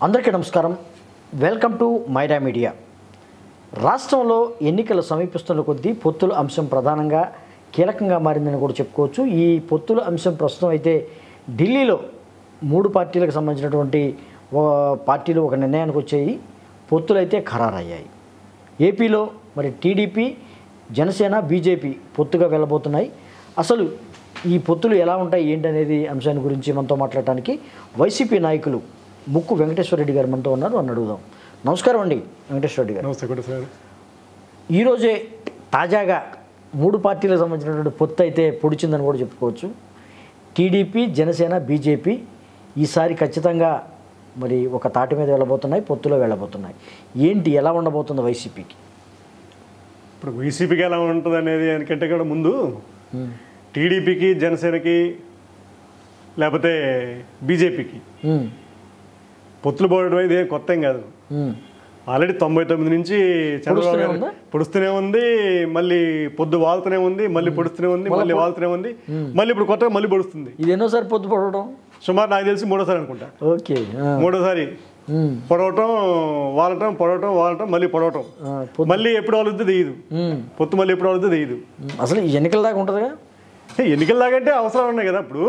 అందరికీ నమస్కారం welcome to Myra media రాష్ట్రంలో ఎన్నికలు సమీపిస్తున్న కొద్దీ పొత్తుల అంశం ప్రధానంగా కీలకంగా మారిందని కూడా చెప్పుకోవచ్చు ఈ పొత్తుల అంశం ప్రస్తుతం అయితే ఢిల్లీలో మూడు పార్టీలకు సంబంధించినటువంటి ఓ పార్టీలు ఒక నిర్ణయానికి వచ్చాయి పొత్తులు అయితే ఖరారయ్యాయి ఏపీలో మరి టీడీపీ జనసేన బీజేపీ పొత్తుగా వెళ్ళబోతున్నాయి అసలు ఈ పొత్తులు ఎలా ఉంటాయి ఏంటనేది అంశాన్ని గురించి మనతో మాట్లాడటానికి వైసీపీ నాయకులు ముక్కు వెంకటేశ్వర రెడ్డి గారు మనతో ఉన్నారు అని అడుగుదాం నమస్కారం అండి వెంకటేశ్వర రెడ్డి గారు నమస్తే కూడా సార్ ఈరోజే తాజాగా మూడు పార్టీలకు సంబంధించినటువంటి పొత్తు అయితే పొడిచిందని కూడా చెప్పుకోవచ్చు టీడీపీ జనసేన బీజేపీ ఈసారి ఖచ్చితంగా మరి ఒక తాటి మీద వెళ్ళబోతున్నాయి పొత్తులో వెళ్ళబోతున్నాయి ఏంటి ఎలా ఉండబోతుంది వైసీపీకి ఇప్పుడు వైసీపీకి ఎలా ఉంటుంది అనేది దానికంటే కూడా ముందు టీడీపీకి జనసేనకి లేకపోతే బీజేపీకి ఉమ్, పొత్తులు పోవడం ఇది ఏం కొత్త ఏం కాదు ఉమ్, ఆల్రెడీ తొంభై తొమ్మిది నుంచి చంద్రబాబు పొడుస్తూనే గారు ఉందా? పొడుస్తూనే ఉంది మళ్ళీ పొద్దు వాళ్తూనే ఉంది మళ్ళీ పొడుస్తూనే ఉంది మళ్ళీ వాళ్తూనే ఉంది మళ్ళీ ఇప్పుడు కొత్తగా మళ్ళీ పొడుస్తుంది ఇది ఎన్నోసారి పొత్తు పొడవడం సుమారు నాకు తెలిసి మూడోసారి అనుకుంటా ఓకే ఆ, మూడోసారి ఉమ్, పొడవటం వాలటం పొడవటం వాలటం మళ్ళీ పొడవటం ఆ, పొత్తు మళ్ళీ ఎప్పుడు వాళ్ళుద్ది తెయ్యదు ఉమ్, పొత్తు మళ్ళీ ఎప్పుడు వాళ్ళుద్ది తెయ్యదు ఉమ్, అసలు ఈ ఎన్నికల దాకా ఉంటుందిగా ఎన్నికల దాకంటే అవసరం ఉన్నాయి కదా ఇప్పుడు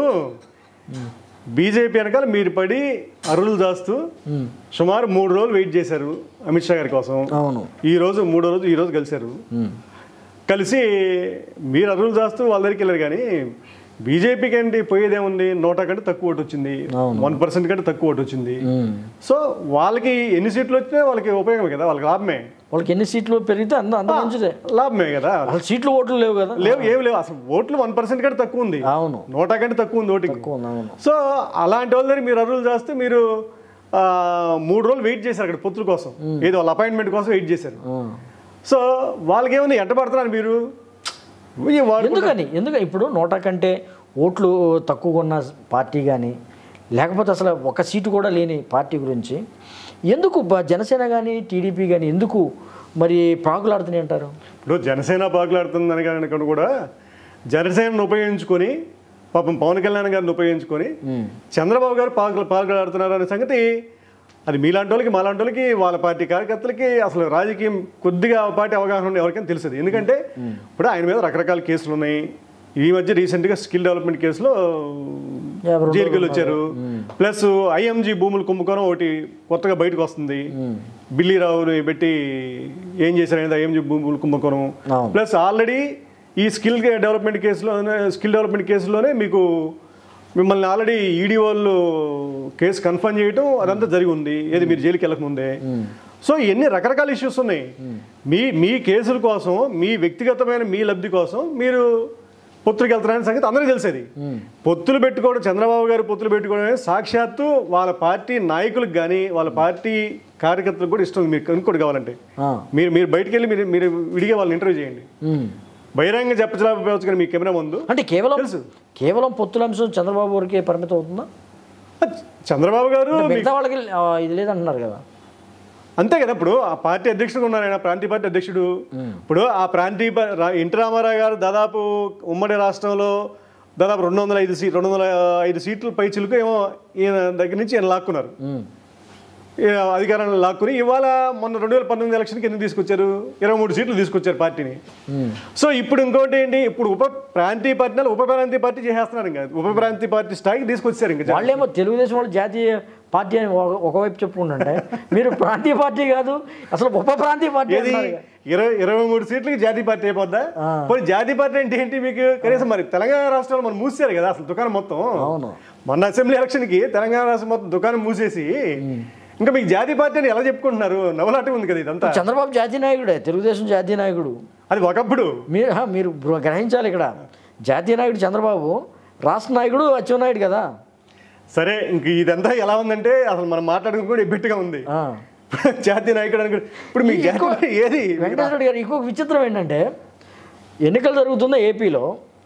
బీజేపీ వెనకాల మీరు పడి అరువులు దాస్తూ ఉమ్, సుమారు మూడు రోజులు వెయిట్ చేశారు అమిత్ షా గారి కోసం అవును ఈ రోజు మూడో రోజు ఈ రోజు కలిశారు ఉమ్, కలిసి మీరు అరువులు దాస్తూ వాళ్ళ దగ్గరికి వెళ్ళారు కానీ బీజేపీకి ఏంటి పోయేదేముంది నోటా కంటే తక్కువ ఓటు వచ్చింది అవును. వన్ పర్సెంట్ కంటే తక్కువ ఓటు వచ్చింది ఉమ్. సో వాళ్ళకి ఎన్ని సీట్లు వచ్చినా వాళ్ళకి ఉపయోగమే కదా వాళ్ళకి లాభమే వాళ్ళకి ఎన్ని సీట్లు పెరిగితే అంత అంత మంచిదే లాభమే కదా అసలు సీట్లు ఓట్లు లేవు కదా లేవు ఏమి లేవు అసలు ఓట్లు వన్ పర్సెంట్ కంటే తక్కువ ఉంది అవును నోటా కంటే తక్కువ ఉంది ఓటింగ్ ఎక్కువ ఉంది, అవును సో అలాంటి వాళ్ళ దగ్గర మీరు అరువులు చేస్తే మీరు ఆ, మూడు రోజులు వెయిట్ చేశారు అక్కడ పొత్తుల కోసం ఏదో వాళ్ళ అపాయింట్మెంట్ కోసం వెయిట్ చేశారు ఆ. సో వాళ్ళకి ఏమైంది ఎంట పడుతున్నారు మీరు ఈ వాడు- ఎందుకని ఎందుకని ఇప్పుడు నోటా కంటే ఓట్లు తక్కువగా ఉన్న పార్టీ కానీ లేకపోతే అసలు ఒక సీటు కూడా లేని పార్టీ గురించి ఎందుకు బ- జనసేన కానీ టీడీపీ కానీ ఎందుకు మరి ప్రాకులాడుతూనే అంటారు ఇప్పుడు జనసేన పాకులాడుతుందని కానీ కూడా జనసేనను ఉపయోగించుకొని పాపం పవన్ కళ్యాణ్ గారిని ఉపయోగించుకొని చంద్రబాబు గారు పాకు పాల్గొడుతున్నారు అనే సంగతి అది మీలాంటి వాళ్ళకి మాలాంటి వాళ్ళకి వాళ్ళ పార్టీ కార్యకర్తలకి అసలు రాజకీయం కొద్దిగా ఆ పార్టీ అవగాహన ఉండే ఎవరికైనా తెలుస్తుంది ఎందుకంటే ఇప్పుడు ఆయన మీద రకరకాల కేసులు ఉన్నాయి ఈ మధ్య రీసెంట్గా స్కిల్ డెవలప్మెంట్ కేసులో ఎవరు జైలుకి వెళ్ళి వచ్చారు ప్లస్ ఐఎంజీ భూములు కుంభకోణం ఒకటి కొత్తగా బయటకు వస్తుంది బిల్లీరావుని పెట్టి ఏం చేశారనేది ఐఎంజీ భూములు కుంభకోణం అవును. ప్లస్ ఆల్రెడీ ఈ స్కిల్ డెవలప్మెంట్ కేసులోనే స్కిల్ డెవలప్మెంట్ కేసులోనే మీకు మిమ్మల్ని ఆల్రెడీ ఈడీ వాళ్ళు కేసు కన్ఫర్మ్ చేయటం అదంతా జరిగి ఉంది ఏది మీరు జైలుకి వెళ్ళకముందే సో ఎన్ని రకరకాల ఇష్యూస్ ఉన్నాయి మీ మీ కేసుల కోసం మీ వ్యక్తిగతమైన మీ లబ్ధి కోసం మీరు పొత్తులకు వెళ్తున్నారనే సంగతి అందరికీ తెలిసేది పొత్తులు పెట్టుకోవడం చంద్రబాబు గారు పొత్తులు పెట్టుకోవడం అనేది సాక్షాత్తు వాళ్ళ పార్టీ నాయకులకు కానీ వాళ్ళ పార్టీ కార్యకర్తలకు కూడా ఇష్టం ఉంది. మీరు ఇంకోటి కావాలంటే ఆ. మీరు మీరు బయటికి వెళ్ళి మీరు మీరు విడిగా వాళ్ళని ఇంటర్వ్యూ చేయండి ఉమ్. బహిరంగ చెప్పచ్చు కానీ మీ కెమెరా ముందు అంటే కేవలం తెలుసు. కేవలం పొత్తుల అంశం చంద్రబాబు వరకే పరిమితం అవుతుందా చంద్రబాబు గారు మీ- మిగతా వాళ్ళకి ఆ, ఇది లేదంటున్నారు కదా అంతే కదా ఇప్పుడు ఆ పార్టీ అధ్యక్షుడు ఉన్నారు ఆయన ప్రాంతీయ పార్టీ అధ్యక్షుడు ఇప్పుడు ఆ ప్రాంతీయ పా- రా- ఎన్టీ రామారావు గారు దాదాపు ఉమ్మడి రాష్ట్రంలో దాదాపు రెండు వందల ఐదు సీట్ రెండు వందల ఐదు సీట్లు పై చిలుకు ఏమో ఈయన దగ్గర నుంచి ఈయన లాక్కున్నారు ఉమ్. ఈయన అధికారాన్ని లాక్కుని ఇవాళ మొన్న రెండు వేల పంతొమ్మిది ఎలక్షన్కి ఎందుకు తీసుకొచ్చారు ఇరవై మూడు సీట్లు తీసుకొచ్చారు పార్టీని ఉమ్. సో ఇప్పుడు ఇంకోటి ఏంటి ఇప్పుడు ఉప ప్రాంతీయ పార్టీ ఉప ప్రాంతీయ పార్టీ చేసేస్తున్నారు ఇంకా ఉప ప్రాంతీయ పార్టీ స్థాయికి తీసుకొచ్చారు ఇంకా వాళ్ళేమో తెలుగుదేశం వాళ్ళు జాతీయ పార్టీ అని ఒక- ఒకవైపు చెప్పుకుంటుంటే మీరు ప్రాంతీయ పార్టీ కాదు అసలు ఉప ప్రాంతీయ పార్టీ ఏది అంటున్నారు ఇక. ఇరవై ఇరవై మూడు సీట్లకి జాతీయ పార్టీ అయిపోద్దా ఆ. పోనీ జాతీయ పార్టీ అంటే ఏంటి మీకు కనీసం మరి తెలంగాణ రాష్ట్రంలో మనం మూసారు కదా అసలు దుకాణం మొత్తం అవును మొన్న అసెంబ్లీ ఎలక్షన్కి తెలంగాణ రాష్ట్రం మొత్తం దుకాణం మూసేసి ఇంకా మీకు జాతీయ పార్టీ అని ఎలా చెప్పుకుంటున్నారు నవలాట ఉంది కదా ఇదంతా చంద్రబాబు జాతీయ నాయకుడే తెలుగుదేశం జాతీయ నాయకుడు అది ఒకప్పుడు మీరు హా, మీరు గ్ర- గ్రహించాలి ఇక్కడ జాతీయ నాయకుడు చంద్రబాబు రాష్ట్ర నాయకుడు అచ్చెన్నాయుడు కదా సరే ఇంక ఇదంతా ఎలా ఉందంటే అసలు మనం మాట్లాడుకుని కూడా ఎబ్బెట్టుగా ఉంది ఆ. జాతీయ నాయకుడు అనుకో ఇప్పుడు మీకు జాతీయ పార్టీ ఏది వెంకటేశ్వర రెడ్డి గారు ఇంకొక విచిత్రం ఏంటంటే ఎన్నికలు జరుగుతున్న ఏపీలో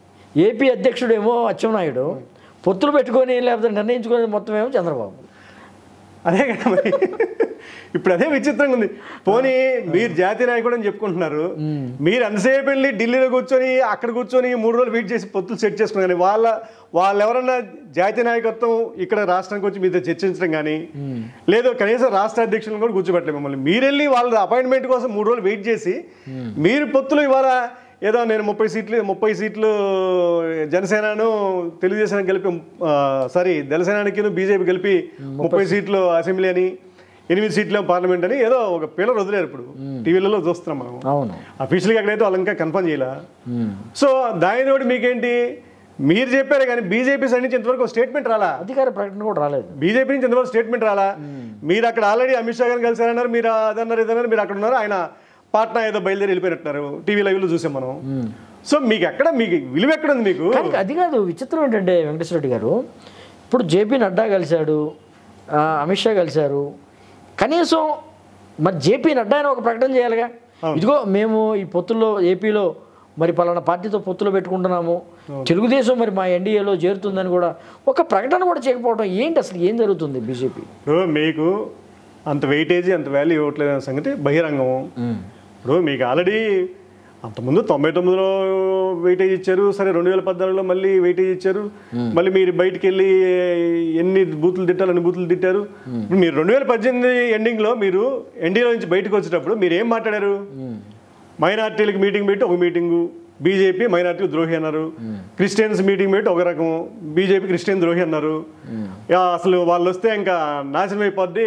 ఏపీ అధ్యక్షుడేమో అచ్చెన్నాయుడు పొత్తులు పెట్టుకొని లేకపోతే నిర్ణయించుకొని మొత్తం ఏమో చంద్రబాబు అదే కదా మరి ఇప్పుడు అదే విచిత్రంగా ఉంది పోనీ మీరు జాతీయ నాయకుడు అని చెప్పుకుంటున్నారు మీరు ఎంతసేపు వెళ్ళి ఢిల్లీలో కూర్చొని అక్కడ కూర్చొని మూడు రోజులు వెయిట్ చేసి పొత్తులు సెట్ చేసుకున్నారు కానీ వాళ్ళ వాళ్ళు ఎవరన్నా జాతీయ నాయకత్వం ఇక్కడ రాష్ట్రానికి వచ్చి మీతో చర్చించడం కానీ లేదు కనీసం రాష్ట్ర అధ్యక్షులను కూడా కూర్చోబెట్టలేదు మిమ్మల్ని మీరు వెళ్ళి వాళ్ళ అపాయింట్మెంట్ కోసం మూడు రోజులు వెయిట్ చేసి మీరు పొత్తులు ఇవాళ ఏదో నేను ముప్పై సీట్లు ముప్పై సీట్లు జనసేనను తెలుగుదేశం కలిపి సారీ జనసేనానికి బీజేపీ కలిపి ముప్పై సీట్లు అసెంబ్లీ అని ఎనిమిది సీట్లు పార్లమెంట్ అని ఏదో ఒక పిల్లలు వదిలేరు ఇప్పుడు టీవీలలో చూస్తున్నాం మనం అవును అఫీషియల్గా అక్కడైతే వాళ్ళు ఇంకా కన్ఫర్మ్ చేయలే సో దాని తోటి మీకేంటి మీరు చెప్పారు కానీ బీజేపీ సైడ్ నుంచి ఇంతవరకు స్టేట్మెంట్ రాలా అధికార ప్రకటన కూడా రాలేదు బీజేపీ నుంచి ఇంతవరకు స్టేట్మెంట్ రాలా మీరు అక్కడ ఆల్రెడీ అమిత్ షా గారిని కలిసారన్నారు మీరు అదన్నారు ఇదన్నారు మీరు అక్కడ ఉన్నారు ఆయన పాట్నా ఏదో బయలుదేరి వెళ్ళిపోయినట్టున్నారు టీవీ లైవ్లో చూసాం మనం సో మీకు ఎక్కడ మీకు విలువ ఎక్కడ ఉంది మీకు కానీ అది కాదు విచిత్రం ఏంటంటే వెంకటేశ్వర రెడ్డి గారు ఇప్పుడు జేపీ నడ్డా కలిశాడు ఆ, అమిత్ షా కలిశారు కనీసం మరి జేపీ నడ్డా అని ఒక ప్రకటన చేయాలిగా ఇదిగో మేము ఈ పొత్తుల్లో ఏపీలో మరి పలానా పార్టీతో పొత్తులు పెట్టుకుంటున్నాము తెలుగుదేశం మరి మా ఎన్డీఏలో చేరుతుందని కూడా ఒక ప్రకటన కూడా చేయకపోవడం ఏంటి అసలు ఏం జరుగుతుంది బీజేపీ ఇప్పుడు మీకు అంత వెయిటేజీ అంత వాల్యూ ఇవ్వట్లేదు అనే సంగతి బహిరంగం ఇప్పుడు మీకు ఆల్రెడీ అంతకుముందు తొంభై తొమ్మిదిలో వెయిటేజ్ ఇచ్చారు సరే రెండు వేల పద్నాలుగులో మళ్ళీ వెయిటేజ్ ఇచ్చారు మళ్ళీ మీరు బయటికి వెళ్ళి ఎన్ని బూతులు తిట్టారు అన్ని బూతులు తిట్టారు ఇప్పుడు మీరు రెండు వేల పద్దెనిమిది ఎండింగ్లో మీరు ఎన్డీఏలో నుంచి బయటకు వచ్చేటప్పుడు మీరు ఏం మాట్లాడారు మైనార్టీలకు మీటింగ్ పెట్టి ఒక మీటింగు బీజేపీ మైనార్టీ ద్రోహి అన్నారు క్రిస్టియన్స్ మీటింగ్ పెట్టి ఒక రకం బీజేపీ క్రిస్టియన్ ద్రోహి అన్నారు యా, అసలు వాళ్ళు వస్తే ఇంకా నాశనం అయిపోద్ది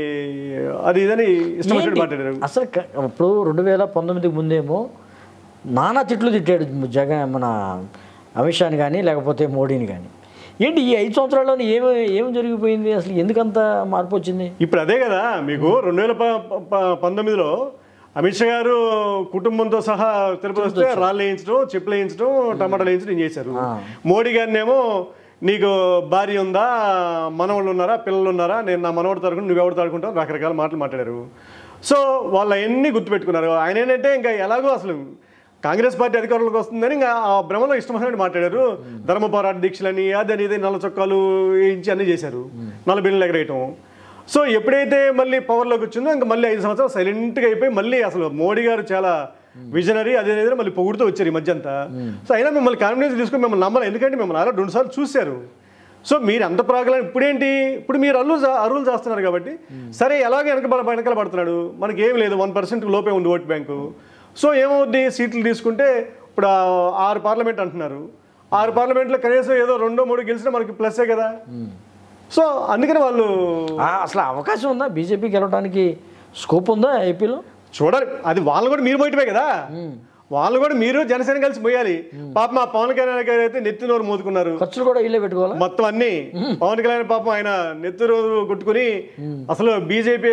అది ఇదని ఇష్టం వచ్చినట్టు ఏంటి? మాట్లాడారు అసలు క- ఇప్పుడు రెండు వేల పంతొమ్మిదికి ముందేమో నానా తిట్లు తిట్టాడు జగన్ మన అమిత్ షాని కానీ లేకపోతే మోడీని కానీ ఏంటి ఈ ఐదు సంవత్సరాల్లోనే ఏమి ఏం జరిగిపోయింది అసలు ఎందుకంత మార్పు వచ్చింది ఇప్పుడు అదే కదా మీకు రెండు వేల ప- ప- పంతొమ్మిదిలో అమిత్ షా గారు కుటుంబంతో సహా తిరుపతి వస్తే రాళ్ళు వేయించడం చెప్పులు వేయించడం టమాటాలు వేయించడం చేశారు మోడీ గారిని ఏమో నీకు భార్య ఉందా మనవాళ్ళు ఉన్నారా పిల్లలు ఉన్నారా నేను నా మనవాడు తరగను నువ్వెవడు తడుకుంటావు రకరకాల మాటలు మాట్లాడారు సో వాళ్ళు అవన్నీ గుర్తుపెట్టుకున్నారు ఆయన ఏంటంటే ఇంకా ఎలాగో అసలు కాంగ్రెస్ పార్టీ అధికారంలోకి వస్తుందని ఇంకా ఆ భ్రమలో ఇష్టమైనట్టు మాట్లాడారు ధర్మ పోరాట దీక్షలని అదని ఇది నల్ల చొక్కాలు వేయించి అన్నీ చేశారు నల్ల బిల్లులు ఎగరేయటం సో ఎప్పుడైతే మళ్ళీ పవర్లోకి వచ్చిందో ఇంకా మళ్ళీ ఐదు సంవత్సరాలు సైలెంట్గా అయిపోయి మళ్ళీ అసలు మోడీ గారు చాలా విజనరీ అదే అనేది మళ్ళీ పొగుడుతూ వచ్చారు ఈ మధ్య అంతా సో అయినా మిమ్మల్ని కాన్ఫిడెన్స్ తీసుకుని మిమ్మల్ని నమ్మాలి ఎందుకంటే మిమ్మల్ని అలా రెండు సార్లు చూశారు సో మీరు అంత ప్రాగలం ఇప్పుడేంటి ఇప్పుడు మీరు అల్లు అరువులు చేస్తున్నారు కాబట్టి సరే ఎలాగో వెనక బల- వెనకాల పడుతున్నాడు మనకి ఏం లేదు వన్ పర్సెంట్ లోపే ఉంది ఓటు బ్యాంకు సో ఏమవుద్ది సీట్లు తీసుకుంటే ఇప్పుడు ఆ ఆరు పార్లమెంట్ అంటున్నారు ఆరు పార్లమెంట్లో కనీసం ఏదో రెండో మూడు గెలిచినా మనకి ప్లస్సే కదా సో అందుకని వాళ్ళు ఆ, అసలు అవకాశం ఉందా బీజేపీ గెలవడానికి స్కోప్ ఉందా ఏపీలో చూడాలి అది వాళ్ళు కూడా మీరు పోయిటమే కదా వాళ్ళు కూడా మీరు జనసేన కలిసి పోయాలి పాప మా పవన్ కళ్యాణ్ గారు అయితే నెత్తి నోరు మోదుకున్నారు ఖర్చులు కూడా వీళ్ళే పెట్టుకోవాలా మొత్తం అన్ని పవన్ కళ్యాణ్ పాపం ఆయన నెత్తురు కొట్టుకుని అసలు బీజేపీ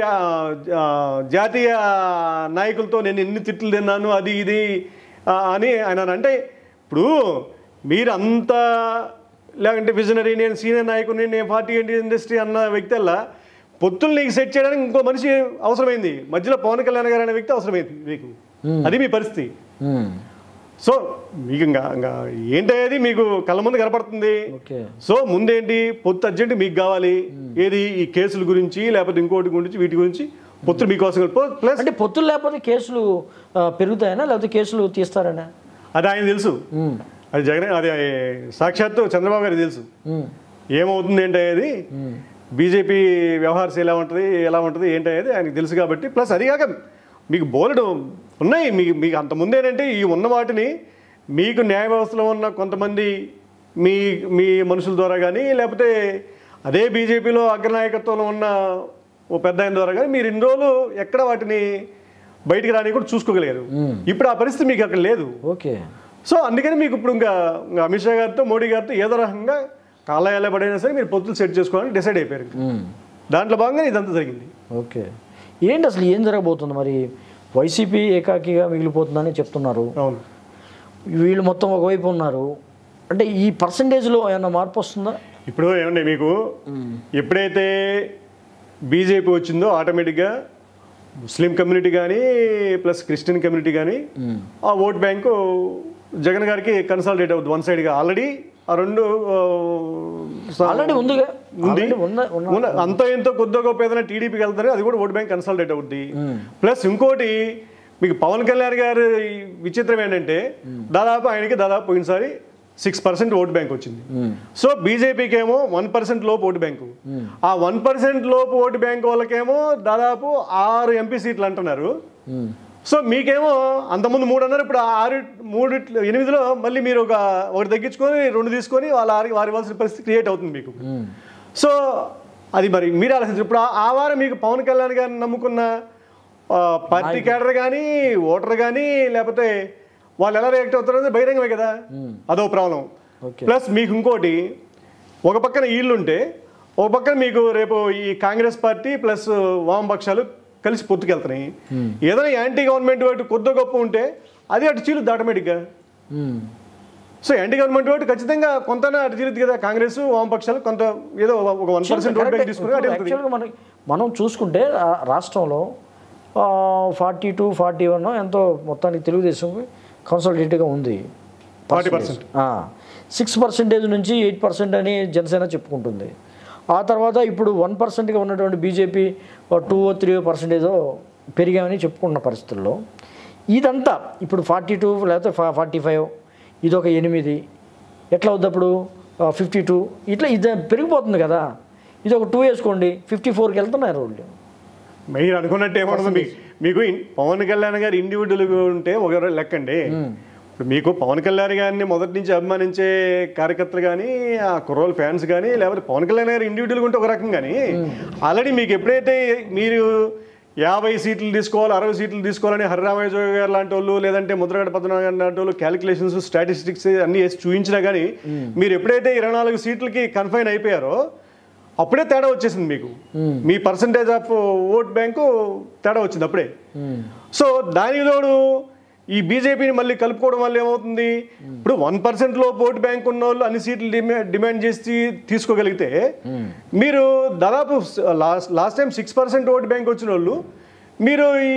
జాతీయ నాయకులతో నేను ఎన్ని తిట్లు తిన్నాను అది ఇది ఆ, అని ఆయన అంటే ఇప్పుడు మీరు అంత లేకుంటే విజనరీ నేను సీనియర్ నాయకుడిని నేను పార్టీ ఇండస్ట్రీ అన్న వ్యక్తి అలా పొత్తులు నీకు సెట్ చేయడానికి ఇంకో మనిషి అవసరమైంది మధ్యలో పవన్ కళ్యాణ్ గారు అనే వ్యక్తి అవసరమైంది మీకు అది మీ పరిస్థితి ఉమ్, సో మీకు ఇంకా ఇంకా ఏంటనేది మీకు కళ్ళ ముందు కనపడుతుంది ఓకే సో ముందేంటి పొత్తు అర్జెంట్ మీకు కావాలి ఏది ఈ కేసుల గురించి లేకపోతే ఇంకోటి గురించి వీటి గురించి పొత్తు మీకోసం ప్లస్ అంటే పొత్తులు లేకపోతే కేసులు ఆ, పెరుగుతాయనా లేకపోతే కేసులు తీస్తారనా అది ఆయన తెలుసు ఉమ్, అది జగన్ అది సాక్షాత్తు చంద్రబాబు గారికి తెలుసు ఉమ్, ఏమవుతుంది ఏంటనేది బీజేపీ వ్యవహారశ ఎలా ఉంటుంది ఎలా ఉంటుంది ఏంటనేది ఆయనకు తెలుసు కాబట్టి ప్లస్ అది కాక మీకు బోలెడు ఉన్నాయి మీకు మీకు అంతకుముందు ఏంటంటే ఈ ఉన్న వాటిని మీకు న్యాయ వ్యవస్థలో ఉన్న కొంతమంది మీ మీ మనుషుల ద్వారా కానీ లేకపోతే అదే బీజేపీలో అగ్రనాయకత్వంలో ఉన్న ఓ పెద్ద ఆయన ద్వారా కానీ మీరు ఇన్ని రోజులు ఎక్కడ వాటిని బయటికి రాని కూడా చూసుకోగలిగారు ఇప్పుడు ఆ పరిస్థితి మీకు అక్కడ లేదు ఓకే సో అందుకని మీకు ఇప్పుడు ఇంకా ఇంకా అమిత్ షా గారితో మోడీ గారితో ఏదో రకంగా కాలయాల పడైనా సరే మీరు పొత్తులు సెట్ చేసుకోవాలని డిసైడ్ అయిపోయారు ఉమ్, దాంట్లో భాగంగా ఇదంతా జరిగింది ఓకే ఏంటి అసలు ఏం జరగబోతుంది మరి వైసీపీ ఏకాకిగా మిగిలిపోతుందని చెప్తున్నారు అవును వీళ్ళు మొత్తం ఒకవైపు ఉన్నారు అంటే ఈ పర్సంటేజ్లో ఏమైనా మార్పు వస్తుందా ఇప్పుడు ఏమండి మీకు ఎప్పుడైతే బీజేపీ వచ్చిందో ఆటోమేటిక్గా ముస్లిం కమ్యూనిటీ కానీ ప్లస్ క్రిస్టియన్ కమ్యూనిటీ కానీ ఆ ఓట్ బ్యాంకు జగన్ గారికి కన్సాలిడేట్ అవుతుంది వన్ సైడ్గా ఆల్రెడీ ఆ రెండు ఆ, స- ఆల్రెడీ ఉందిగా ఉంది Already ఉన్న- ఉన్న- ఉన్న అంత ఎంతో కొద్దిగా గొప్ప ఏదైనా టీడీపీకి వెళ్తారు అది కూడా ఓట్ బ్యాంక్ కన్సల్టేట్ అవుద్ది ప్లస్ ఇంకోటి మీకు పవన్ కళ్యాణ్ గారు ఈ విచిత్రం ఏంటంటే దాదాపు ఆయనకి దాదాపు పోయినసారి సిక్స్ పర్సెంట్ ఓట్ బ్యాంక్ వచ్చింది సో బీజేపీకి ఏమో వన్ పర్సెంట్ లోపు ఓటు బ్యాంకు ఆ వన్ పర్సెంట్ లోపు ఓటు బ్యాంక్ వాళ్ళకేమో దాదాపు ఆరు ఎంపీ సీట్లు అంటున్నారు ఉమ్. సో మీకేమో అంతకుముందు మూడు అన్నారు ఇప్పుడు ఆ ఆరు మూడు ఎనిమిదిలో మళ్ళీ మీరు ఒక ఒకటి తగ్గించుకొని రెండు తీసుకొని వాళ్ళ ఆరికి వారి ఇవ్వాల్సిన పరిస్థితి క్రియేట్ అవుతుంది మీకు ఉమ్. సో అది మరి మీరు ఆలోచించారు ఇప్పుడు ఆ- ఆ వారం మీకు పవన్ కళ్యాణ్ గారిని నమ్ముకున్న ఆ, పార్టీ క్యాడర్ కానీ ఓటర్ కానీ లేకపోతే వాళ్ళు ఎలా రియాక్ట్ అవుతారో అనేది బహిరంగమే కదా అదో ప్రాబ్లం ఓకే ప్లస్ మీకు ఇంకోటి ఒక పక్కన వీళ్ళు ఉంటే ఒక పక్కన మీకు రేపు ఈ కాంగ్రెస్ పార్టీ ప్లస్ వామపక్షాలు కలిసి పొత్తుకెళ్తున్నాయి ఏదైనా యాంటీ గవర్నమెంట్ వైపు కొద్ది గొప్ప ఉంటే అది అటు చీలుద్ది ఆటోమేటిక్గా um. So anti government vote ఖచ్చితంగా కొంత అటు చీలుద్ది కదా కాంగ్రెస్ వామపక్షాలు కొంత ఏదో ఒక వన్ పర్సెంట్ ఓట్ బ్యాంక్ తీసుకుని అటు వెళ్తుంది యాక్చువల్గా మనం మనం చూసుకుంటే రా- రాష్ట్రంలో ఫార్టీ టూ ఫార్టీ వన్ ఎంతో మొత్తానికి తెలుగుదేశం కన్సల్టేట్గా ఉంది ఫార్టీ పర్సెంట్ సిక్స్ పర్సెంటేజ్ నుంచి ఎయిట్ పర్సెంట్ అని జనసేన చెప్పుకుంటుంది ఆ తర్వాత ఇప్పుడు వన్ పర్సెంట్గా ఉన్నటువంటి బీజేపీ టూ త్రీ పర్సెంటేజ్ పెరిగామని చెప్పుకున్న పరిస్థితుల్లో ఇదంతా ఇప్పుడు ఫార్టీ టూ లేకపోతే ఫార్టీ ఫైవ్ ఇది ఒక ఎనిమిది ఎట్లా అవుద్ది అప్పుడు ఫిఫ్టీ టూ ఇట్లా ఇది పెరిగిపోతుంది కదా ఇది ఒక టూ వేసుకోండి ఫిఫ్టీ ఫోర్కి వెళ్తున్నారు వాళ్ళు మీరు అనుకున్నట్టు ఏమన్నది మీకు మీకు ఇన్- పవన్ కళ్యాణ్ గారు ఇండివిజువల్గా ఉంటే ఒక లెక్కండి ఇప్పుడు మీకు పవన్ కళ్యాణ్ గారిని మొదటి నుంచి అభిమానించే కార్యకర్తలు కానీ ఆ కుర్రోల్ ఫ్యాన్స్ కానీ లేకపోతే పవన్ కళ్యాణ్ గారు ఇండివిజువల్గా ఉంటే ఒక రకం కానీ ఆల్రెడీ మీకు ఎప్పుడైతే మీరు యాభై సీట్లు తీసుకోవాలి అరవై సీట్లు తీసుకోవాలని హరిరామయ్య గారు లాంటి వాళ్ళు లేదంటే ముద్రగడ పద్మనాభ గారు లాంటి వాళ్ళు క్యాలిక్యులేషన్స్ స్టాటిస్టిక్స్ అన్ని వేసి చూపించినా కానీ మీరు ఎప్పుడైతే ఇరవై నాలుగు సీట్లకి కన్ఫైన్ అయిపోయారో అప్పుడే తేడా వచ్చేసింది మీకు మీ పర్సంటేజ్ ఆఫ్ ఓట్ బ్యాంకు తేడా వచ్చింది అప్పుడే సో దానికి తోడు ఈ బీజేపీని మళ్ళీ కలుపుకోవడం వల్ల ఏమవుతుంది ఇప్పుడు వన్ పర్సెంట్ లో ఓట్ బ్యాంక్ ఉన్న వాళ్ళు అన్ని సీట్లు డిమాండ్ డిమాండ్ చేసి తీసుకోగలిగితే మీరు దాదాపు last last time six percent vote bank వచ్చిన వాళ్ళు మీరు ఈ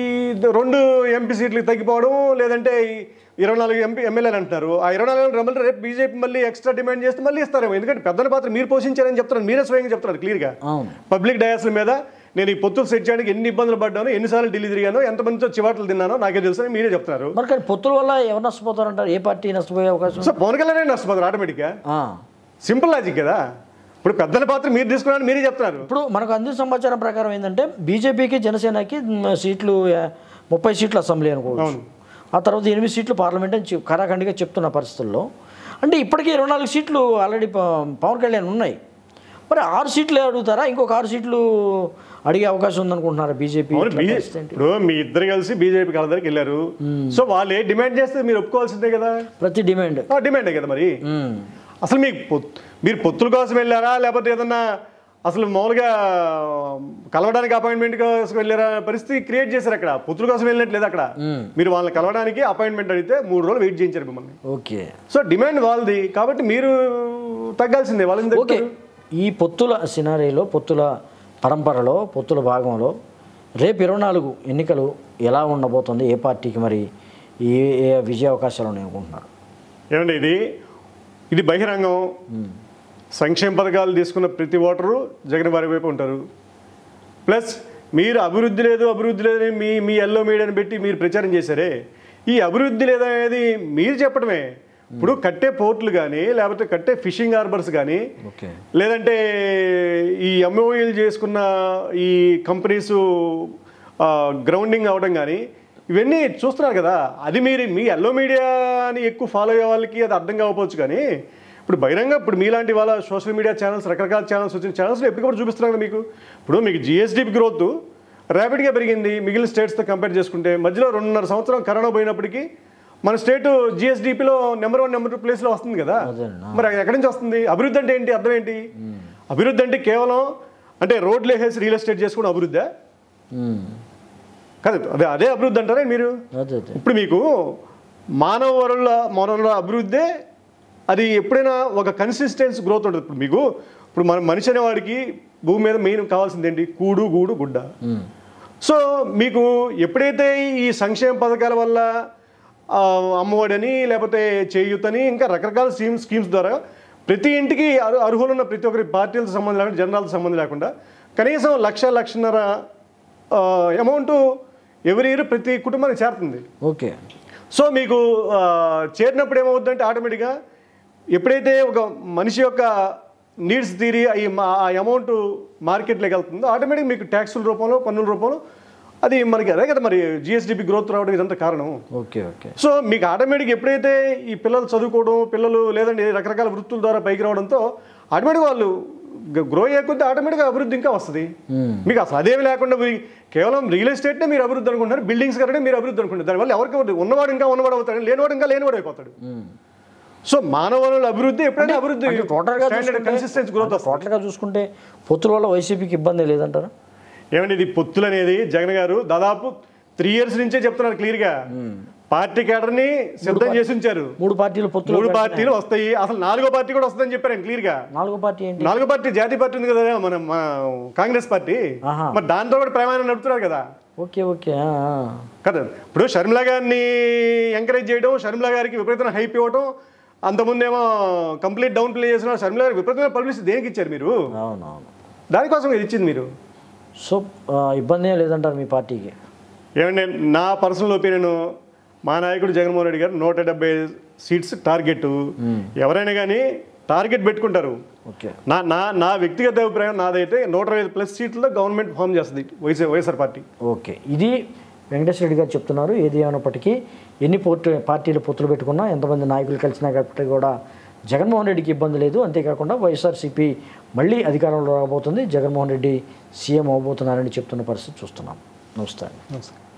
రెండు ఎంపీ సీట్లు తగ్గిపోవడం లేదంటే ఈ ఇరవై నాలుగు ఎంపీ ఎమ్మెల్యేలు అంటున్నారు ఆ ఇరవై నాలుగు రమ్మలు రేపు బీజేపీ మళ్ళీ ఎక్స్ట్రా డిమాండ్ చేస్తే మళ్ళీ ఇస్తారేమో ఎందుకంటే పెద్దల పాత్ర మీరు పోషించారని చెప్తున్నారు మీరే స్వయంగా చెప్తున్నారు క్లియర్గా అవును పబ్లిక్ డయాస్ల మీద నేను ఈ పొత్తులు సెట్ చేయడానికి ఎన్ని ఇబ్బందులు పడ్డాను ఎన్నిసార్లు ఢిల్లీ తిరిగాను ఎంతమందితో చివాట్లు తిన్నానో నాకే తెలుసు అని మీరే చెప్తున్నారు మరి కానీ పొత్తుల వల్ల ఎవరు నష్టపోతారంటారు ఏ పార్టీ నష్టపోయే అవకాశం సో పవన్ కళ్యాణ్ నష్టపోతారు ఆటోమేటిక్గా ఆ. సింపుల్ లాజిక్ కదా ఇప్పుడు పెద్దల పాత్ర మీరు తీసుకున్నారని మీరే చెప్తున్నారు ఇప్పుడు మనకు అందిన సమాచారం ప్రకారం ఏంటంటే బీజేపీకి జనసేనకి మ్, సీట్లు ఆ, ముప్పై సీట్లు అసెంబ్లీ అనుకోవచ్చు అవును. ఆ తర్వాత ఎనిమిది సీట్లు పార్లమెంట్ అని చెప్- ఖరాఖండిగా చెప్తున్న పరిస్థితుల్లో అంటే ఇప్పటికీ ఇరవై నాలుగు సీట్లు ఆల్రెడీ ప- పవన్ కళ్యాణ్ ఉన్నాయి మరి ఆరు సీట్లు అడుగుతారా ఇంకొక ఆరు సీట్లు అడిగే అవకాశం ఉందనుకుంటున్నారా బీజేపీ అవును బీ- ఇప్పుడు మీ ఇద్దరు కలిసి బీజేపీ కళ దగ్గరికి వెళ్ళారు సో వాళ్ళు ఏ డిమాండ్ చేస్తే మీరు ఒప్పుకోవాల్సిందే కదా ప్రతి డిమాండ్ ఆ డిమాండే కదా మరి మ్. అసలు మీకు పొత్- మీరు పొత్తుల కోసం వెళ్ళారా లేకపోతే ఏదన్నా అసలు మామూలుగా కలవడానికి అపాయింట్మెంట్ కోసం వెళ్ళారా పరిస్థితి క్రియేట్ చేశారు అక్కడ పొత్తుల కోసం వెళ్ళినట్లేదు అక్కడ మీరు వాళ్ళని కలవడానికి అపాయింట్మెంట్ అడిగితే మూడు రోజులు వెయిట్ చేయించారు మిమ్మల్ని ఓకే సో డిమాండ్ వాళ్ళది కాబట్టి మీరు తగ్గాల్సిందే వాళ్ళని ఓకే ఈ పొత్తుల సినారీలో పొత్తుల పరంపరలో పొత్తుల భాగంలో రేపు ఇరవై నాలుగు ఎన్నికలు ఎలా ఉండబోతుంది ఏ పార్టీకి మరి ఏ ఏ విజయ అవకాశాలు ఉన్నాయి అనుకుంటున్నారు ఏమండి ఇది ఇది బహిరంగం సంక్షేమ పథకాలు తీసుకున్న ప్రతి ఓటరు జగన్ వారి వైపు ఉంటారు ప్లస్ మీరు అభివృద్ధి లేదు అభివృద్ధి లేదని మీ మీ ఎల్లో మీడియాని పెట్టి మీరు ప్రచారం చేశారే ఈ అభివృద్ధి లేదనేది మీరు చెప్పడమే ఇప్పుడు కట్టే పోర్టులు కానీ లేకపోతే కట్టే ఫిషింగ్ హార్బర్స్ కానీ ఓకే లేదంటే ఈ ఎంఓఈలు చేసుకున్న ఈ కంపెనీస్ గ్రౌండింగ్ అవడం కానీ ఇవన్నీ చూస్తున్నారు కదా అది మీరు మీ ఎల్లో మీడియాని ఎక్కువ ఫాలో అయ్యే వాళ్ళకి అది అర్థం కాకపోవచ్చు కానీ ఇప్పుడు బహిరంగ ఇప్పుడు మీలాంటి వాళ్ళ సోషల్ మీడియా ఛానల్స్ రకరకాల ఛానల్స్ వచ్చిన ఛానల్స్ ఎప్పటికప్పుడు చూపిస్తున్నారు కదా మీకు ఇప్పుడు మీకు జిఎస్డిపి గ్రోత్ ర్యాపిడ్గా పెరిగింది మిగిలిన స్టేట్స్తో కంపేర్ చేసుకుంటే మధ్యలో రెండున్నర సంవత్సరం కరోనా పోయినప్పటికీ మన స్టేట్ జిఎస్డిపిలో నెంబర్ వన్ నెంబర్ టూ ప్లేస్లో వస్తుంది కదా అదేనా. మరి అది ఎక్కడి నుంచి వస్తుంది అభివృద్ధి అంటే ఏంటి అర్థం ఏంటి అభివృద్ధి అంటే కేవలం అంటే రోడ్లు వేసేసి రియల్ ఎస్టేట్ చేసుకుని అభివృద్ధి మ్. కాదు అదే అదే అభివృద్ధి అంటారా మీరు అదే అదే ఇప్పుడు మీకు మానవ వనరుల వనరుల అభివృద్ధే అది ఎప్పుడైనా ఒక కన్సిస్టెన్స్ గ్రోత్ ఉంటుంది ఇప్పుడు మీకు ఇప్పుడు మన మనిషి అనేవాడికి భూమి మీద మెయిన్ కావాల్సింది ఏంటి కూడు గూడు గుడ్డ మ్. సో మీకు ఎప్పుడైతే ఈ సంక్షేమ పథకాల వల్ల ఆ, అమ్మఒడని లేకపోతే చేయూతని ఇంకా రకరకాల స్కీమ్స్ స్కీమ్స్ ద్వారా ప్రతి ఇంటికి అరు అర్హులున్న ప్రతి ఒక్కరి పార్టీలతో సంబంధం లేకుండా జనరాలతో సంబంధం లేకుండా కనీసం లక్ష లక్షన్నర అమౌంట్ ఎవరి ఇయర్ ప్రతి కుటుంబానికి చేరుతుంది ఓకే సో మీకు ఆ, చేరినప్పుడు ఏమవుతుందంటే ఆటోమేటిక్గా ఎప్పుడైతే ఒక మనిషి యొక్క నీడ్స్ తీరి అవి మా- ఆ అమౌంట్ మార్కెట్లోకి వెళ్తుందో ఆటోమేటిక్ మీకు ట్యాక్సుల రూపంలో పన్నుల రూపంలో అది మనకి అదే కదా మరి జిఎస్డిపి గ్రోత్ రావడం ఇదంతా కారణం ఓకే ఓకే సో మీకు ఆటోమేటిక్ ఎప్పుడైతే ఈ పిల్లలు చదువుకోవడం పిల్లలు లేదంటే రకరకాల వృత్తుల ద్వారా పైకి రావడంతో ఆటోమేటిక్ వాళ్ళు గ్రో అయ్యే కొద్దీ ఆటోమేటిక్గా అభివృద్ధి ఇంకా వస్తుంది మీకు అసలు అదేమి లేకుండా మీరు కేవలం రియల్ ఎస్టేట్నే మీరు అభివృద్ధి అనుకుంటారు బిల్డింగ్స్ కరెక్టే మీరు అభివృద్ధి అనుకుంటారు దానివల్ల ఎవరికి అభివృద్ధి? ఉన్నవాడు ఇంకా ఉన్నవాడు అవుతాడు లేనివాడు ఇంకా లేనివాడు అయిపోతాడు సో మానవ వనరుల అభివృద్ధి ఎప్పుడైతే అభివృద్ధి టోటల్గా స్టాండర్డ్ కన్సిస్టెన్సీ గ్రోత్ వస్తుంది టోటల్గా చూసుకుంటే పొత్తుల వల్ల వైసీపీకి ఇబ్బంది లేదంటారా ఏమండి ఇది పొత్తులు అనేది జగన్ గారు దాదాపు త్రీ ఇయర్స్ నుంచే చెప్తున్నారు క్లియర్గా పార్టీ కేడర్ని సిద్ధం చేసి ఉంచారు మూడు పార్టీలు పొత్తులు మూడు పార్టీలు వస్తాయి అసలు నాలుగో పార్టీ కూడా వస్తుందని చెప్పారు ఆయన క్లియర్ గా నాలుగో పార్టీ ఏంటి నాలుగో పార్టీ జాతీయ పార్టీ ఉంది కదా మన మన కాంగ్రెస్ పార్టీ ఆహా. మరి దాంతో కూడా ప్రమాణం నడుపుతున్నారు కదా ఓకే ఓకే ఆ, ఆ. కదా ఇప్పుడు షర్మిల గారిని ఎంకరేజ్ చేయడం షర్మిల గారికి విపరీతమైన హైప్ ఇవ్వడం అంతకుముందేమో కంప్లీట్ డౌన్ ప్లే చేసిన షర్మిల గారికి విపరీతమైన పబ్లిసిటీ దేనికి ఇచ్చారు మీరు అవునవును దానికోసం ఇది ఇచ్చింది మీరు సో ఆ, ఇబ్బంది ఏం లేదంటారు మీ పార్టీకి ఏమంటే నా పర్సనల్ ఒపీనియన్ మా నాయకుడు జగన్మోహన్ రెడ్డి గారు నూట డెబ్బై సీట్స్ టార్గెట్ ఎవరైనా కానీ టార్గెట్ పెట్టుకుంటారు ఓకే నా నా నా వ్యక్తిగత అభిప్రాయం నాదైతే నూట ఇరవై ఐదు ప్లస్ సీట్లలో గవర్నమెంట్ ఫామ్ చేస్తుంది వైఎస్ఆర్ వైఎస్ఆర్ పార్టీ ఓకే ఇది వెంకటేశ్వర రెడ్డి గారు చెప్తున్నారు ఏది ఏమైనప్పటికీ ఎన్ని పోర్టు పార్టీలు పొత్తులు పెట్టుకున్నా ఎంతమంది నాయకులు కలిసినా కాబట్టి కూడా జగన్మోహన్ రెడ్డికి ఇబ్బంది లేదు అంతేకాకుండా వైఎస్ఆర్సీపీ మళ్ళీ అధికారంలో రాబోతుంది జగన్మోహన్ రెడ్డి సీఎం అవబోతున్నారని చెప్తున్న పరిస్థితి చూస్తున్నాం నమస్తే నమస్కారం